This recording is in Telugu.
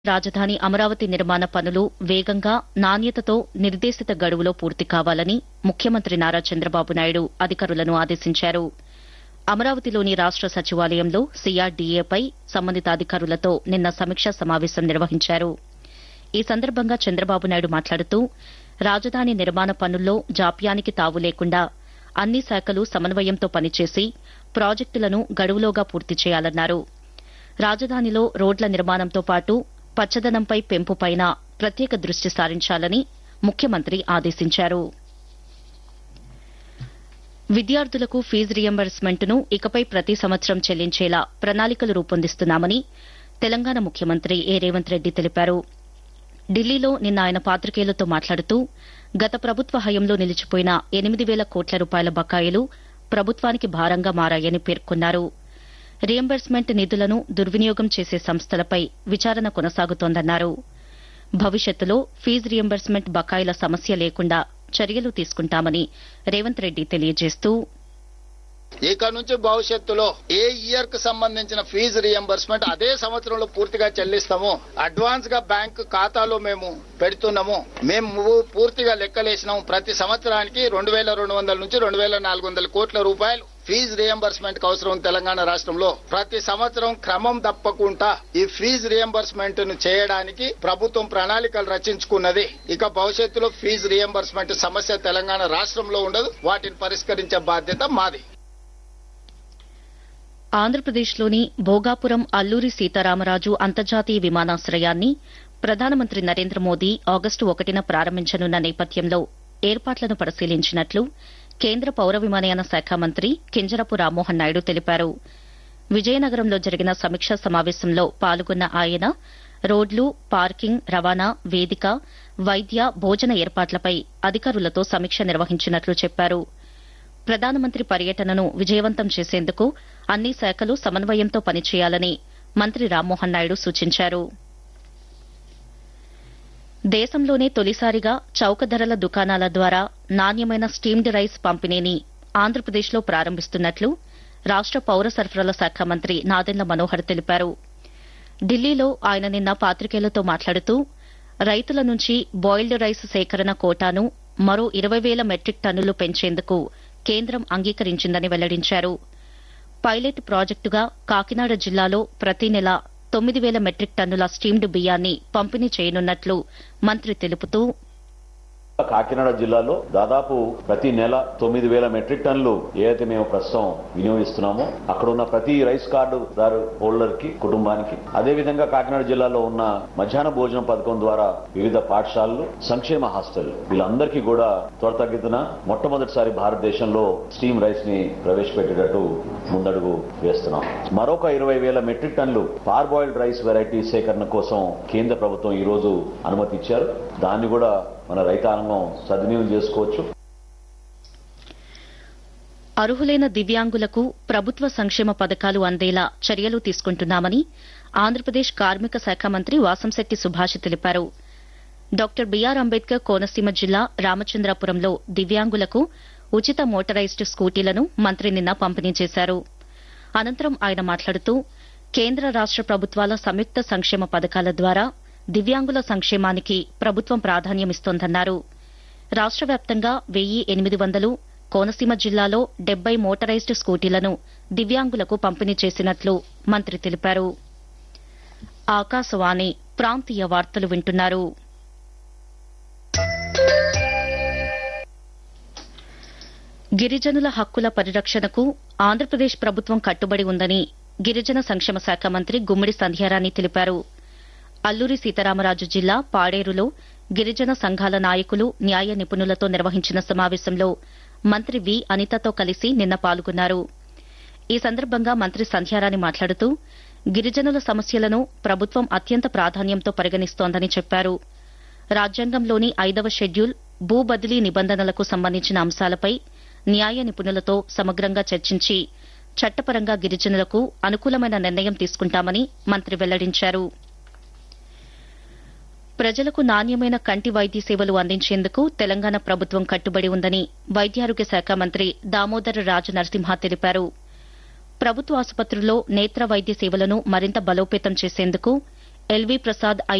రాజధాని అమరావతి నిర్మాణ పనులు వేగంగా నాణ్యతతో నిర్దేశిత గడువులో పూర్తి కావాలని ముఖ్యమంత్రి నారా చంద్రబాబు నాయుడు అధికారులను ఆదేశించారు అమరావతిలోని రాష్ట సచివాలయంలో సీఆర్డీఏపై సంబంధిత అధికారులతో నిన్న సమీక్షా సమావేశం నిర్వహించారు ఈ సందర్భంగా చంద్రబాబు నాయుడు మాట్లాడుతూ రాజధాని నిర్మాణ పనుల్లో జాప్యానికి తావు లేకుండా అన్ని శాఖలు సమన్వయంతో పనిచేసి ప్రాజెక్టులను గడువులోగా పూర్తి చేయాలన్నారు రాజధానిలో రోడ్ల నిర్మాణంతో పాటు పచ్చదనంపై పెంపుపైన ప్రత్యేక దృష్టి సారించాలని ముఖ్యమంత్రి ఆదేశించారు విద్యార్థులకు ఫీజు రియంబర్స్మెంట్ను ఇకపై ప్రతి సంవత్సరం చెల్లించేలా ప్రణాళికలు రూపొందిస్తున్నామని తెలంగాణ ముఖ్యమంత్రి ఏ రేవంత్ రెడ్డి తెలిపారు ఢిల్లీలో నిన్న ఆయన పాత్రికేయులతో మాట్లాడుతూ గత ప్రభుత్వ హయంలో నిలిచిపోయిన ఎనిమిది వేల కోట్ల రూపాయల బకాయిలు ప్రభుత్వానికి భారంగా మారాయని పేర్కొన్నారు రియంబర్స్మెంట్ నిధులను దుర్వినియోగం చేసే సంస్థలపై విచారణ కొనసాగుతోందన్నారు భవిష్యత్తులో ఫీజు రియంబర్స్మెంట్ బకాయిల సమస్య లేకుండా చర్యలు తీసుకుంటామని రేవంత్ రెడ్డి తెలియజేస్తూ ఇక నుంచి భవిష్యత్తులో ఏ ఇయర్ కు సంబంధించిన ఫీజు రియంబర్స్మెంట్ అదే సంవత్సరంలో పూర్తిగా చెల్లిస్తాము అడ్వాన్స్ గా బ్యాంక్ ఖాతాలో మేము పెడుతున్నాము మేము పూర్తిగా లెక్కలేసినాము ప్రతి సంవత్సరానికి రెండు వేల రెండు వందల నుంచి రెండు వేల నాలుగు వందల కోట్ల రూపాయలు ఫీజు రియంబర్స్మెంట్ కు అవసరం తెలంగాణ రాష్ట్రంలో ప్రతి సంవత్సరం క్రమం తప్పకుండా ఈ ఫీజు రియంబర్స్మెంట్ ను చేయడానికి ప్రభుత్వం ప్రణాళికలు రచించుకున్నది ఇక భవిష్యత్తులో ఫీజు రియంబర్స్మెంట్ సమస్య తెలంగాణ రాష్ట్రంలో ఉండదు వాటిని పరిష్కరించే బాధ్యత మాది ఆంధ్రప్రదేశ్లోని భోగాపురం అల్లూరి సీతారామరాజు అంతర్జాతీయ విమానాశ్రయాన్ని ప్రధానమంత్రి నరేంద్ర మోదీ ఆగస్టు ఒకటిన ప్రారంభించనున్న నేపథ్యంలో ఏర్పాట్లను పరిశీలించినట్లు కేంద్ర పౌర విమానయాన శాఖ మంత్రి కింజరపు రామ్మోహన్ నాయుడు తెలిపారు విజయనగరంలో జరిగిన సమీక్షా సమావేశంలో పాల్గొన్న ఆయన రోడ్లు పార్కింగ్ రవాణా వేదిక వైద్య భోజన ఏర్పాట్లపై అధికారులతో సమీక్ష నిర్వహించినట్లు చెప్పారు ప్రధానమంత్రి పర్యటనను విజయవంతం చేసేందుకు అన్ని శాఖలు సమన్వయంతో పనిచేయాలని మంత్రి రామ్మోహన్ నాయుడు సూచించారు దేశంలోనే తొలిసారిగా చౌక ధరల దుకాణాల ద్వారా నాణ్యమైన స్టీమ్డ్ రైస్ పంపిణీని ఆంధ్రప్రదేశ్లో ప్రారంభిస్తున్నట్లు రాష్ట పౌర సరఫరాల శాఖ మంత్రి నాదెండ్ల మనోహర్ తెలిపారు ఢిల్లీలో ఆయన నిన్న పాత్రికేయులతో మాట్లాడుతూ రైతుల నుంచి బాయిల్డ్ రైస్ సేకరణ కోటాను మరో ఇరవై వేల మెట్రిక్ టన్నులు పెంచేందుకు కేంద్రం అంగీకరించిందని వెల్లడించారు పైలట్ ప్రాజెక్టుగా కాకినాడ జిల్లాలో ప్రతి నెల తొమ్మిది వేల మెట్రిక్ టన్నుల స్టీమ్డ్ బియ్యాన్ని పంపిణీ చేయనున్నట్లు మంత్రి తెలుపుతూ కాకినాడ జిల్లాలో దాదాపు ప్రతి నెల తొమ్మిది వేల మెట్రిక్ టన్నులు ఏదైతే మేము ప్రస్తుతం వినియోగిస్తున్నామో అక్కడ ఉన్న ప్రతి రైస్ కార్డు దారు హోల్డర్ కి కుటుంబానికి అదే విధంగా కాకినాడ జిల్లాలో ఉన్న మధ్యాహ్న భోజనం పథకం ద్వారా వివిధ పాఠశాలలు సంక్షేమ హాస్టల్ వీళ్ళందరికీ కూడా త్వరతగ్గిన మొట్టమొదటిసారి భారతదేశంలో స్టీమ్ రైస్ ని ప్రవేశపెట్టేటట్టు ముందడుగు వేస్తున్నాం మరొక ఇరవై వేల మెట్రిక్ టన్నులు పార్ బాయిల్డ్ రైస్ వెరైటీ సేకరణ కోసం కేంద్ర ప్రభుత్వం ఈ రోజు అనుమతి ఇచ్చారు దాన్ని కూడా మన రైతాంగం సద్వినియోగం చేసుకోవచ్చు అర్హులైన దివ్యాంగులకు ప్రభుత్వ సంక్షేమ పథకాలు అందేలా చర్యలు తీసుకుంటున్నామని ఆంధ్రప్రదేశ్ కార్మిక శాఖ మంత్రి వాసంశెట్టి సుభాష్ తెలిపారు డాక్టర్ బీఆర్ అంబేద్కర్ కోనసీమ జిల్లా రామచంద్రాపురంలో దివ్యాంగులకు ఉచిత మోటరైజ్డ్ స్కూటీలను మంత్రి నిన్న పంపిణీ చేశారు అనంతరం ఆయన మాట్లాడుతూ కేంద్ర రాష్ట ప్రభుత్వాల సంయుక్త సంక్షేమ పథకాల ద్వారా దివ్యాంగుల సంక్షేమానికి ప్రభుత్వం ప్రాధాన్యమిస్తోందన్నారు రాష్ట వ్యాప్తంగా వెయ్యి ఎనిమిది వందలు కోనసీమ జిల్లాలో డెబ్బై మోటరైజ్డ్ స్కూటీలను దివ్యాంగులకు పంపిణీ చేసినట్లు మంత్రి తెలిపారు ఆకాశవాణి ప్రాంతీయ వార్తలు వింటున్నారు గిరిజనుల హక్కుల పరిరక్షణకు ఆంధ్రప్రదేశ్ ప్రభుత్వం కట్టుబడి ఉందని గిరిజన సంక్షేమ శాఖ మంత్రి గుమ్మిడి సంధ్యారాణి తెలిపారు అల్లూరి సీతారామరాజు జిల్లా పాడేరులో గిరిజన సంఘాల నాయకులు న్యాయ నిపుణులతో నిర్వహించిన సమావేశంలో మంత్రి వి అనితతో కలిసి నిన్న పాల్గొన్నారు ఈ సందర్భంగా మంత్రి సంధ్యారాణి మాట్లాడుతూ గిరిజనుల సమస్యలను ప్రభుత్వం అత్యంత ప్రాధాన్యంతో పరిగణిస్తోందని చెప్పారు రాజ్యాంగంలోని ఐదవ షెడ్యూల్ భూ బదిలీ నిబంధనలకు సంబంధించిన అంశాలపై న్యాయ నిపుణులతో సమగ్రంగా చర్చించి చట్టపరంగా గిరిజనులకు అనుకూలమైన నిర్ణయం తీసుకుంటామని మంత్రి వెల్లడించారు ప్రజలకు నాణ్యమైన కంటి వైద్య సేవలు అందించేందుకు తెలంగాణ ప్రభుత్వం కట్టుబడి ఉందని వైద్యారోగ్య శాఖ మంత్రి దామోదర రాజ నరసింహ తెలిపారు ప్రభుత్వ ఆసుపత్రుల్లో నేత్ర వైద్య సేవలను మరింత బలోపేతం చేసేందుకు ఎల్వి ప్రసాద్